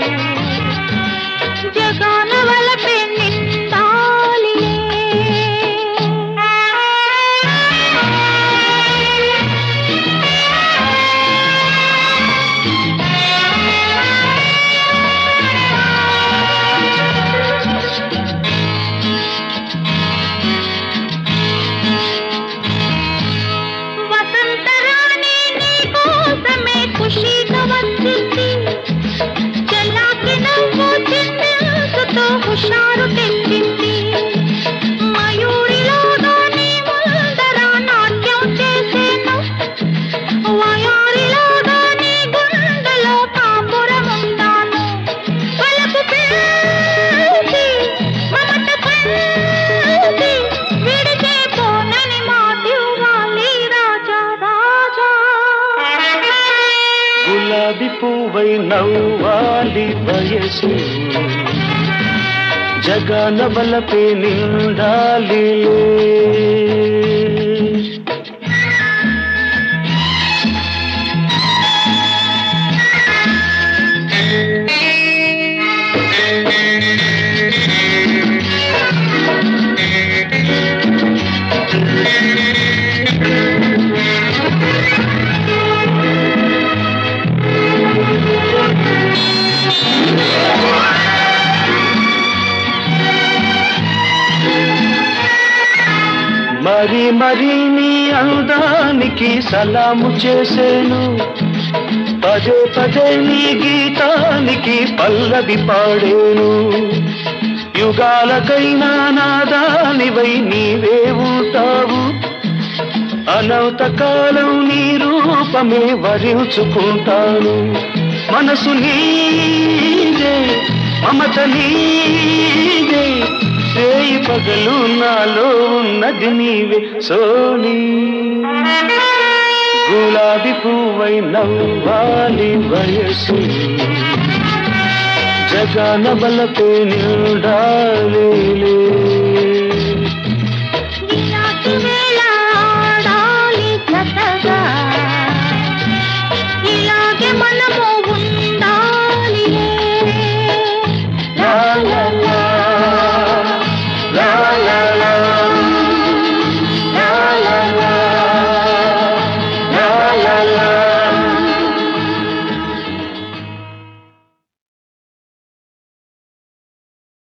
జగాన వలపే నిండాలిలే వసంతరాణి నీ కోసమే ఖుషీగా వచ్చింది చల్లాకి నవ్వు చిందించుతో హుషారు తెచ్చింది మయూరిలాగా నీ ముందర నాట్యం చేసేను వయారిలాగా నీ గుండెలో కాపురముంటాను వలపు పిలిచి మమత పంచి విడితే పోనని మాటివ్వాలి రాజా రాజా గులాబీ పువ్వై నవ్వాలి వయసు జగన బలపే నిండాలి మరి మరి నీ అందానికి సలాము చేసేను పదే పదే నీ గీతానికి పల్లవి పాడేను యుగాలకైనా నాదానివై నీవే ఉంటావు అనంత కాలం నీ రూపమే వరించుకుంటాను మనసు నీదే మమత నీదే రేయి పగలు నాలో ఉన్నది నీవే సోనీ గులాబీ పువ్వై నవ్వాలి వయసు జగన బలపే నిండాలి